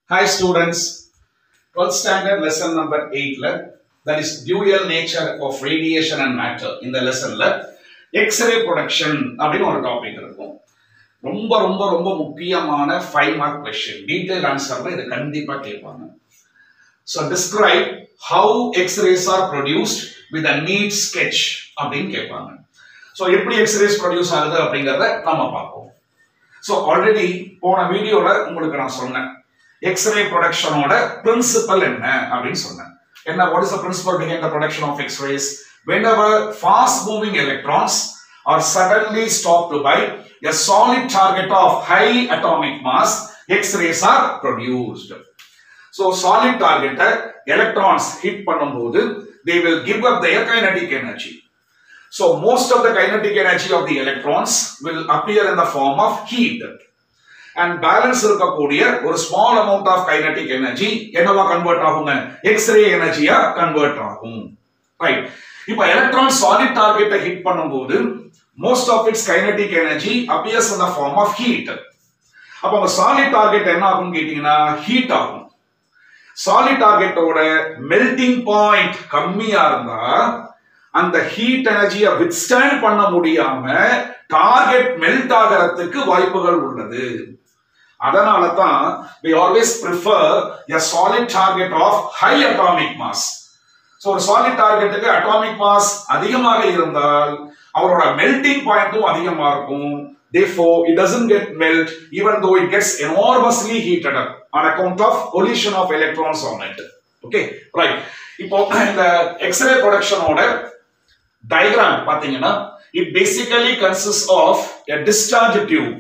Hi students, 12th standard lesson number 8 ல that is dual nature of radiation and matter இந்த லெசன்ல x ray production அப்படின்னு ஒரு topic இருக்கும் ரொம்ப ரொம்ப ரொம்ப முக்கியமான ஃபைவ் மார்க் கொஸ்டின் டீடைல் ஆன்சர்ல இது கண்டிப்பா கேட்பாங்க so describe how x-rays are produced with a neat sketch அப்படின்னு கேட்பாங்க ஸோ எப்படி எக்ஸ்ரேஸ் ப்ரொடியூஸ் ஆகுது அப்படிங்கிறத நம்ம பார்ப்போம் ஸோ ஆல்ரெடி போன வீடியோல உங்களுக்கு நான் சொன்னேன் எக்ஸ்ரே ப்ரொடக்ஷனோட பிரின்சிபல் என்ன அப்படின்னு சொன்னேன் என்ன what is the principle behind the production of x-rays whenever fast moving electrons are suddenly stopped by a solid target of high atomic mass x-rays are produced so solid target electrons hit பண்ணும்போது they will give up their kinetic energy so most of the kinetic energy of the electrons will appear in the form of heat and balance இருக்கக்கூடிய ஒரு small amount of kinetic energy என்னவா convert ஆகுங்க x-ray எனர்ஜியா convert ஆகும் right இப்போ electron solid டார்கெட்டை hit பண்ணும்போது most of its kinetic energy appears in the form of heat அப்போ உங்க சாலிட் டார்கெட் என்ன ஆகும் கேட்டீங்கன்னா ஹீட் ஆகும் சாலிட் டார்கெட்டோட மெல்டிங் பாயிண்ட் கம்மியா இருந்தா அந்த ஹீட் எனர்ஜியை வித்ஸ்டாண்ட் பண்ண முடியாம டார்கெட் மெல்ட் ஆகிறதுக்கு வாய்ப்புகள் உள்ளது அதனால தான் we always prefer a solid target of high atomic mass so ஒரு சாலிட் டார்கெட்டுக்கு அட்டாமிக் மாஸ் அதிகமாக இருந்தால் அவரோட மெல்டிங் பாயிண்ட்டும் அதிகமா இருக்கும் therefore it doesn't get melt even though it gets enormously heated up on account of collision of electrons on it okay right இப்போ இந்த எக்ஸ்ரே ப்ரொடக்ஷனோட டயக்ராம் பாத்தீங்கன்னா it basically consists of a discharge tube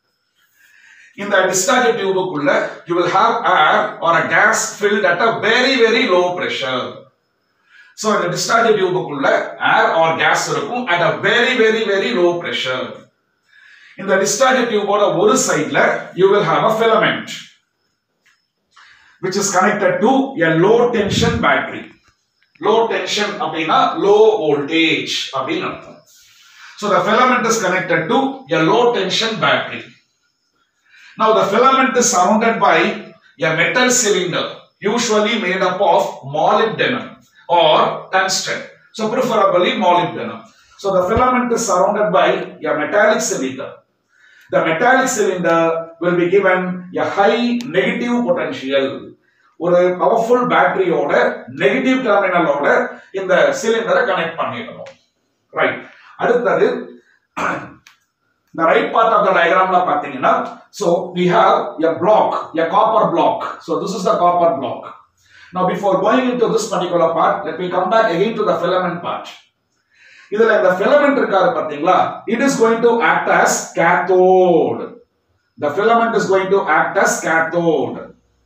இந்த discharge டியூபுக்குள்ள you will have air or a gas filled at a very very low pressure so இந்த discharge டியூபுக்குள்ள air or gas இருக்கும் at a very very very low pressure இந்த discharge டியூபோட ஒரு சைடுல you will have a filament which is connected to a low tension battery low tension அப்படின்னா low voltage அப்படின்னு அர்த்தம் so the filament is connected to a low tension battery now the filament is surrounded by a metal cylinder usually made up of molybdenum or tungsten so preferably molybdenum so the filament is surrounded by a metallic cylinder the metallic cylinder will be given a high negative potential ஒரு powerful பேட்டரியோட negative டெர்மினலோட இந்த சிலிண்டரை connect பண்ணிடணும் right அடுத்தது the right part of the diagram la பாத்தீங்கன்னா so we have a block a copper block so this is the copper block now before going into this particular part let me come back again to the filament part இதுல இந்த filament இருக்காரு பாத்தீங்களா it is going to act as cathode the filament is going to act as cathode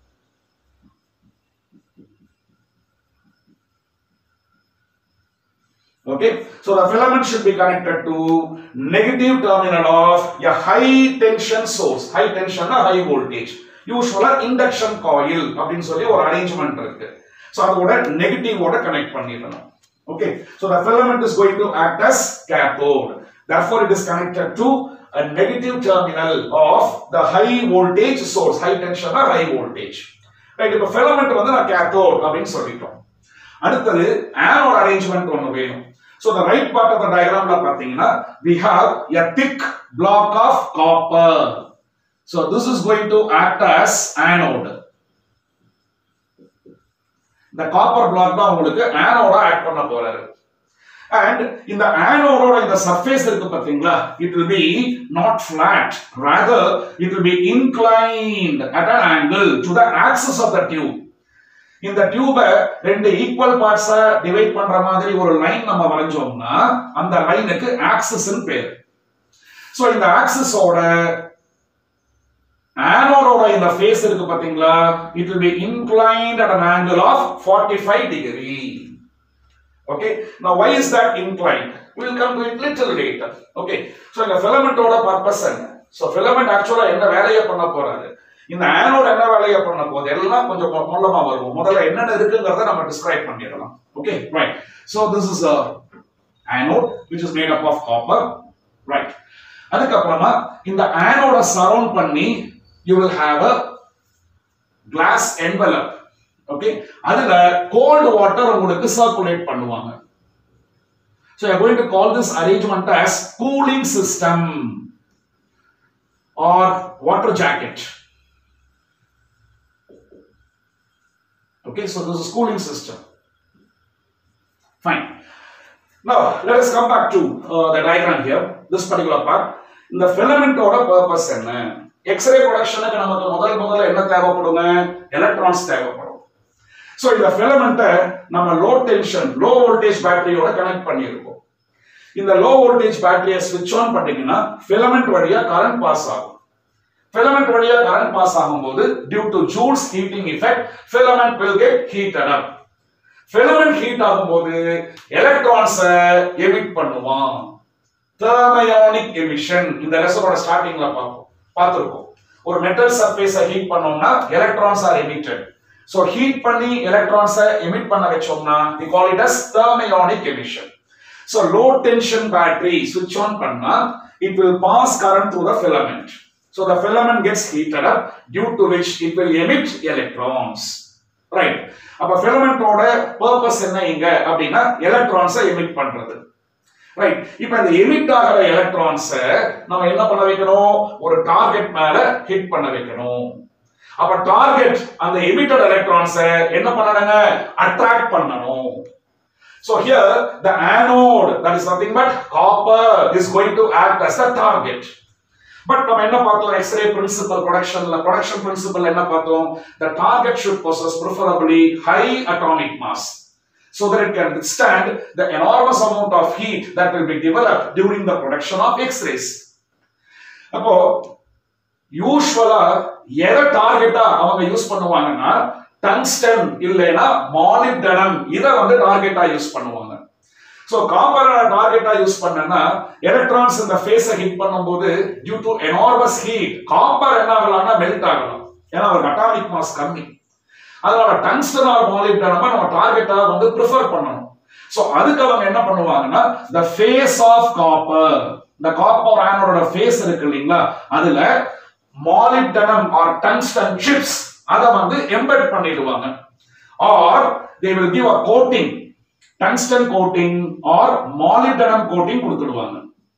Okay, so the filament should be connected to negative terminal of a high tension source. High tension or high voltage. Usually induction coil அப்படின்னு சொல்லி ஒரு arrangement இருக்கு so அதோட நெகட்டிவோட connect பண்ணிடணும் okay so the filament is going to act as cathode. Therefore, it is connected to a negative terminal of the high voltage source, high tension or high voltage. Right இப்போ filament வந்து நான் cathode அப்படின்னு சொல்லிட்டோம் அடுத்தது ஆனோட arrangement ஒன்று வேணும் So the right part of the diagram la பாத்தீங்கன்னா we have a thick block of copper. So this is going to act as anode. இந்த காப்பர் பிளாக் தான் உங்களுக்கு ஆனோட ஆட் பண்ண போறாரு அண்ட் இந்த ஆனோடோட இந்த சர்ஃபேஸ் இருக்கு பாத்தீங்களா it will be not flat rather it will be inclined at an angle to the axis of the tube இந்த டியூப ரெண்டு ஈக்குவல் பார்ட்ஸா டிவைட் பண்ற மாதிரி ஒரு லைன் நம்ம வரைஞ்சோம்னா அந்த லைனுக்கு ஆக்சிஸ் பேர் சோ இந்த ஆக்சிஸோட ஆனோடோட இந்த ஃபேஸ் இருக்கு பாத்தீங்களா it will be inclined at an angle of 45 degree okay now why is that inclined we will come to it little later okay so இந்த filamentoட purpose என்ன so filament actually என்ன வேலையை பண்ண போறாரு இந்த ஆனோட் என்ன வேலையை பண்ண போகுது எல்லாம் கொஞ்சம் மொல்லமா வருவோம் முதல்ல என்னென்ன இருக்குங்கிறத நம்ம டிஸ்கிரைப் பண்ணிடலாம் okay right so this is anode which is made up of copper right அதுக்கப்புறமா இந்த ஆனோட சரவுண்ட் பண்ணி you will have a glass envelope okay அதுல கோல்டு வாட்டர் உங்களுக்கு சர்க்குலேட் பண்ணுவாங்க so you are going to call this arrangement as cooling system or water jacket okay so this is cooling system fine now let us come back to uh, the diagram here this particular part இந்த ஃபிலமெண்டோட purpose என்ன x ray ப்ரொடக்ஷனுக்கு நமக்கு முதல் முதல்ல என்ன தேவைப்படுங்க electrons தேவைப்படும் so இந்த ஃபிலமெண்ட்டை நம்ம லோ டென்ஷன் லோ வோல்டேஜ் பேட்டரியோட கனெக்ட் பண்ணியிருக்கோம் இந்த லோ வோல்டேஜ் பேட்டரியை ஸ்விட்ச் ஆன் பண்ணீங்கன்னா ஃபிலமெண்ட் வழியா கரண்ட் பாஸ் ஆகும் ஃபிலமெண்ட் வழியா கரண்ட் பாஸ் ஆகும்போது due to Joule's heating effect filament will get heated up filament heat ஆகும்போது எலக்ட்ரான்ஸை எமிட் பண்ணுவான் தெர்மயோனிக் எமிஷன் இந்த லெசனோட ஸ்டார்டிங்ல பார்ப்போம் பார்த்திருக்கோம் ஒரு மெட்டல் சர்ஃபேஸை ஹீட் பண்ணோம்னா electrons are emitted so heat பண்ணி எலக்ட்ரான்ஸை எமிட் பண்ண வச்சோம்னா we call it as thermionic emission so low tension battery ஸ்விட்ச் ஆன் பண்ணா it will pass current through the filament so the filament gets heated up due to which it will emit electrons right அப்ப ஃபிலமெண்டோட purpose என்ன இங்க அப்படின்னா எலக்ட்ரான்ஸை emit பண்றது right இப்போ இந்த emit ஆகிற எலக்ட்ரான்ஸை நம்ம என்ன பண்ண வைக்கணும் ஒரு டார்கெட் மேல ஹிட் பண்ண வைக்கணும் அப்ப டார்கெட் அந்த எமிட்டட் எலக்ட்ரான்ஸை என்ன பண்ணணுங்க அட்ராக்ட் பண்ணணும் So here the anode that is nothing but copper is going to act as the target. But நம்ம என்ன பார்த்தோம் எக்ஸ்ரே பிரின்சிபல் ப்ரொடக்ஷன்ல ப்ரொடக்ஷன் பிரின்சிபல் என்ன பார்த்தோம் the target should possess preferably high atomic mass so that it can withstand the enormous amount of heat that will be developed during the production of x-rays அப்போ யூஸ்வலா எதை டார்கெட்டா அவங்க use பண்ணுவாங்கன்னா tungsten இல்லைன்னா molybdenum இதை வந்து டார்கெட்டா யூஸ் பண்ணுவாங்க ஸோ காப்பரை டார்கெட்டா யூஸ் பண்ணனா எலக்ட்ரான்ஸ் இந்த ஃபேஸை ஹிட் பண்ணும்போது due to enormous heat copper என்ன ஆகலாம்னா மெல்ட் ஆகலாம் ஏன்னா ஒரு அட்டாமிக் மாஸ் கம்மி அதனால டங்ஸ்டன் ஆர் மாலிப்டனமா நம்ம டார்கெட்டா வந்து ப்ரிஃபர் பண்ணணும் ஸோ அதுக்கு அவங்க என்ன பண்ணுவாங்கன்னா த ஃபேஸ் ஆஃப் காப்பர் இந்த காப்பர் ஆனோட ஃபேஸ் இருக்கு இல்லைங்களா அதுல மாலிப்டனம் ஆர் டங்ஸ்டன் சிப்ஸ் அதை வந்து எம்பெட் பண்ணிடுவாங்க or they will give a coating tungsten coating or molybdenum coating கொடுத்துடுவாங்க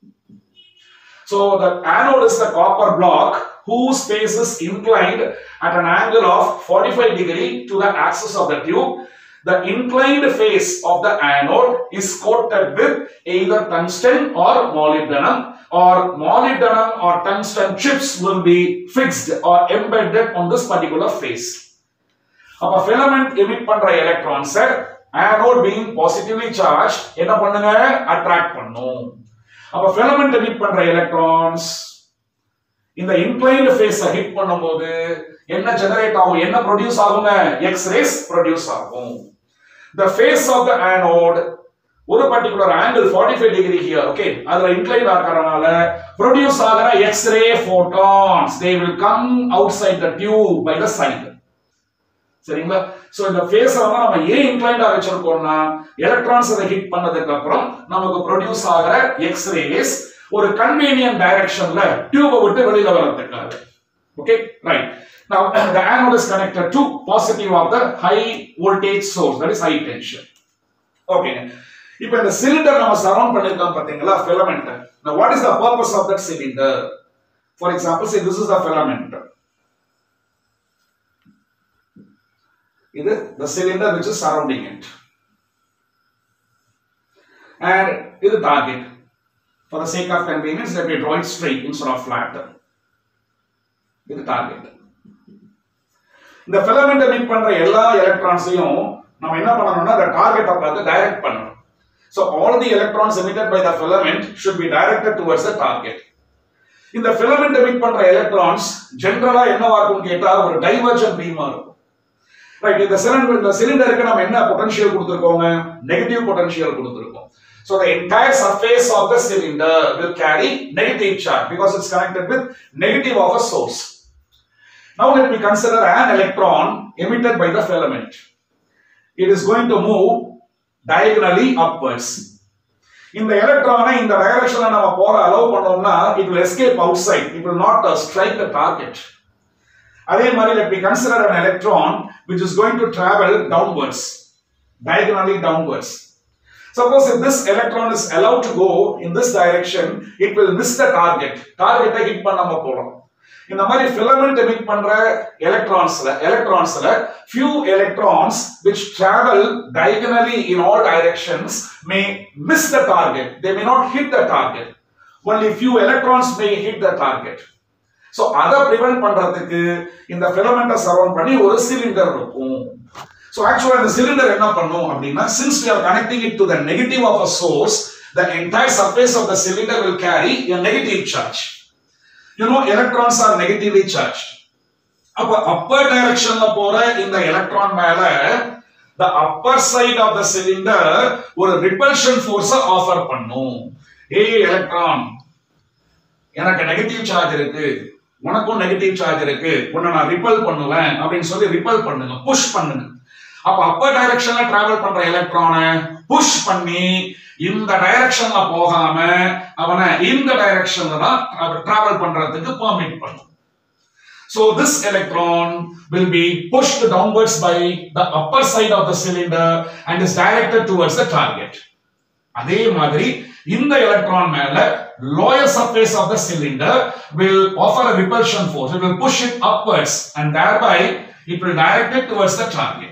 So the anode is the copper block whose face is inclined at an angle of 45 degree to the axis of the tube. The inclined face of the anode is coated with either tungsten or molybdenum or molybdenum or tungsten chips will be fixed or embedded on this particular face. அப்ப filament emit பண்ற electrons anode being positively charged என்ன பண்ணுங்க attract பண்ணும் அப்ப filament emit பண்ற electrons இந்த inclined ஃபேஸ hit பண்ணும்போது என்ன ஜெனரேட் ஆகும் என்ன ப்ரொடியூஸ் ஆகுங்க எக்ஸ் ரேஸ் ப்ரொடியூஸ் ஆகும் the face of the anode ஒரு particular angle 45 degree here okay அதுல இன்க்ளைன் ஆகறனால ப்ரொடியூஸ் ஆகிற x-ray photons they will come outside the tube by the side சரிங்களா சோ இந்த ஃபேஸ் வந்து நம்ம ஏன் இன்க்ளைண்டா வச்சிருக்கோம்னா எலக்ட்ரான்ஸ் அதை ஹிட் பண்ணதுக்கு அப்புறம் நமக்கு ப்ரொடியூஸ் ஆகிற எக்ஸ் ரேஸ் ஒரு கன்வீனியன்ட் டைரக்ஷன்ல டியூபை விட்டு வெளியில வரதுக்காக okay right now the anode is connected to positive of the high voltage source that is high tension okay இப்போ இந்த சிலிண்டர் நம்ம சரவுண்ட் பண்ணிருக்கோம் பாத்தீங்களா filament now what is the purpose of that cylinder for example say this is the filament இது the cylinder which is surrounding it and இது target for the sake of convenience let me draw it straight instead of flat இது target இந்த filament emit பண்ற எல்லா எலக்ட்ரான்ஸையும் நம்ம என்ன பண்ணணும்னா அந்த டார்கெட்டை பார்த்து டைரக்ட் பண்ணணும் so all the electrons emitted by the filament should be directed towards the target இந்த filament emit பண்ற electrons ஜெனரலா என்னவா இருக்கும் கேட்டா ஒரு டைவர்ஜன் பீமா இருக்கும் ரைட் இந்த சிலிண்டர் இந்த சிலிண்டருக்கு நம்ம என்ன பொட்டன்ஷியல் கொடுத்திருக்கோங்க நெகட்டிவ் பொட்டன்ஷியல் கொடுத்திருக்கோம் so the entire surface of the cylinder will carry negative charge because it's connected with negative of a source now let me consider an electron emitted by the filament it is going to move diagonally upwards இந்த எலக்ட்ரானை இந்த டைரக்ஷன்ல நம்ம போக allow பண்ணோம்னா it will escape outside it will not uh, strike the target அதே மாதிரி let me consider an electron which is going to travel downwards diagonally downwards suppose if this electron is allowed to go in this direction it will miss the target target hit பண்ணாம போடும் இந்த மாதிரி filament emit பண்ற electronsல electronsல few electrons which travel diagonally in all directions may miss the target they may not hit the target only few electrons may hit the target so அதை prevent பண்றதுக்கு இந்த filament surround பண்ணி ஒரு cylinder இருக்கும் so actually அந்த cylinder என்ன பண்ணும் அப்படின்னா since we are connecting it to the negative of a source the entire surface of the cylinder will carry a negative charge you know electrons are negatively charged அப்ப upper directionல போற இந்த electron மேல the upper side of the cylinder ஒரு repulsion force offer பண்ணும் ஏய் electron எனக்கு negative charge இருக்கு உனக்கும் நெகட்டிவ் சார்ஜ் இருக்கு உன்னை நான் ரிப்பல் பண்ணுவேன் அப்படின்னு சொல்லி ரிப்பல் பண்ணுங்க புஷ் பண்ணுங்க அப்ப அப்பர் டைரக்ஷன்ல டிராவல் பண்ற எலக்ட்ரானை புஷ் பண்ணி இந்த டைரக்ஷன்ல போகாம அவனை இந்த டைரக்ஷன்ல தான் டிராவல் பண்றதுக்கு பெர்மிட் பண்ணும் So this electron will be pushed downwards by the upper side of the cylinder and is directed towards the target. அதே மாதிரி இந்த எலக்ட்ரான் மேல lower surface of the cylinder will offer a repulsion force. It will push it upwards and thereby it will direct it towards the target.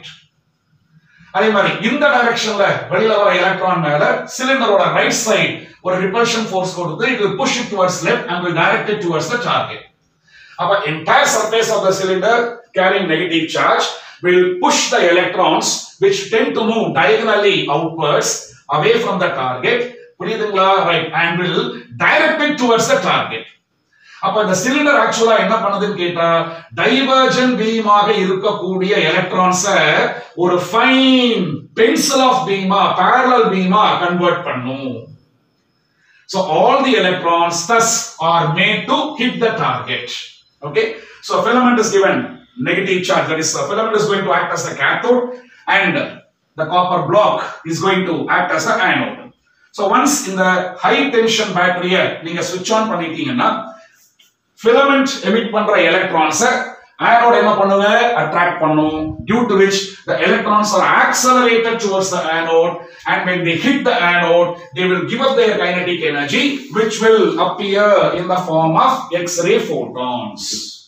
அதே மாதிரி இந்த டைரக்ஷன்ல வெளியில வர எலக்ட்ரான் மேல சிலிண்டரோட ரைட் சைடு ஒரு ரிப்பல்ஷன் ஃபோர்ஸ் கொடுத்து it will push it towards left and will direct it towards the target. அப்ப entire surface of the cylinder carrying negative charge will push the electrons which tend to move diagonally outwards away from the target புரியுதுங்களா right and will direct it towards the target அப்ப இந்த cylinder ஆக்சுவலா என்ன பண்ணுதுன்னு கேட்டா divergence பீமாக இருக்கக்கூடிய எலக்ட்ரான்ஸ ஒரு ஃபைன் பென்சில் ஆஃப் பீமா parallel பீமா கன்வெர்ட் பண்ணும் So all the electrons thus are made to hit the target. Okay. So filament is given negative charge. That is, the filament is going to act as the cathode, and the copper block is going to act as the anode. So once in the high tension battery, நீங்க switch on பண்ணிட்டீங்கன்னா filament emit பண்ற electrons anode என்ன பண்ணுங்க attract பண்ணும் due to which the electrons are accelerated towards the anode and when they hit the anode they will give up their kinetic energy which will appear in the form of x-ray photons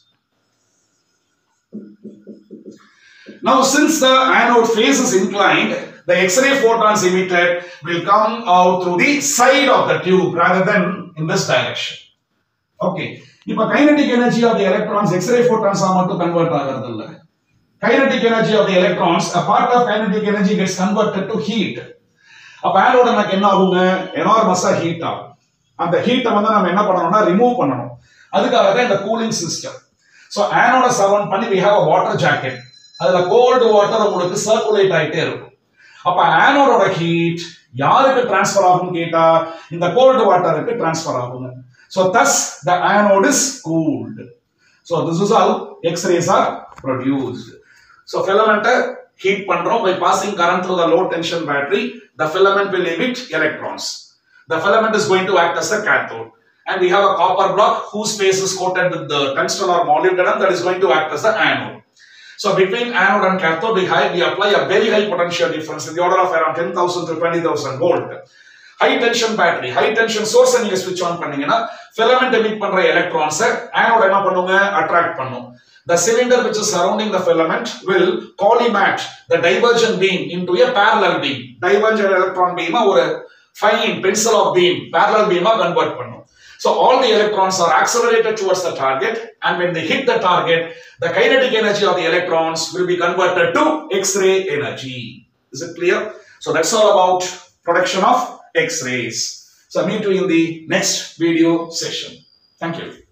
now since the anode face is inclined the x-ray photons emitted will come out through the side of the tube rather than in this direction okay இப்ப kinetic energy of the electrons x-ray ஃபோட்டான்ஸா மட்டும் convert ஆகிறது இல்ல kinetic energy of the electrons a part of kinetic energy gets converted to heat அப்ப ஆனோட நமக்கு என்ன ஆகுங்க எனார்மஸா heat ஆகும் அந்த ஹீட்டை வந்து நம்ம என்ன பண்ணணும்னா ரிமூவ் பண்ணணும் அதுக்காக தான் இந்த கூலிங் சிஸ்டம் ஸோ ஆனோட சரௌண்ட் பண்ணி we have a water jacket அதுல கோல்டு வாட்டர் உங்களுக்கு சர்க்குலேட் ஆயிட்டே இருக்கும் அப்ப ஆனோட ஹீட் யாருக்கு டிரான்ஸ்ஃபர் ஆகும் கேட்டா இந்த கோல்டு வாட்டருக்கு டிரான்ஸ்ஃபர் ஆகுங்க So thus the anode is cooled. So this is how X-rays are produced. So filament heat பண்றோம் by passing current through the low tension battery. The filament will emit electrons. The filament is going to act as a cathode. And we have a copper block whose face is coated with the tungsten or molybdenum that is going to act as the anode. So between anode and cathode, we, high, we apply a very high potential difference in the order of around 10,000 to 20,000 volt. High tension battery high tension source நீங்க ஸ்விட்ச் on பண்ணீங்கன்னா filament emit பண்ற electrons anode என்ன பண்ணுங்க attract பண்ணும் the cylinder which is surrounding the filament will collimat the divergent beam into a parallel beam divergent electron beam ஒரு fine pencil of beam parallel beam convert பண்ணும் so all the electrons are accelerated towards the target and when they hit the target the kinetic energy of the electrons will be converted to x-ray energy is it clear so that's all about production of X-rays. So meet you in the next video session. Thank you.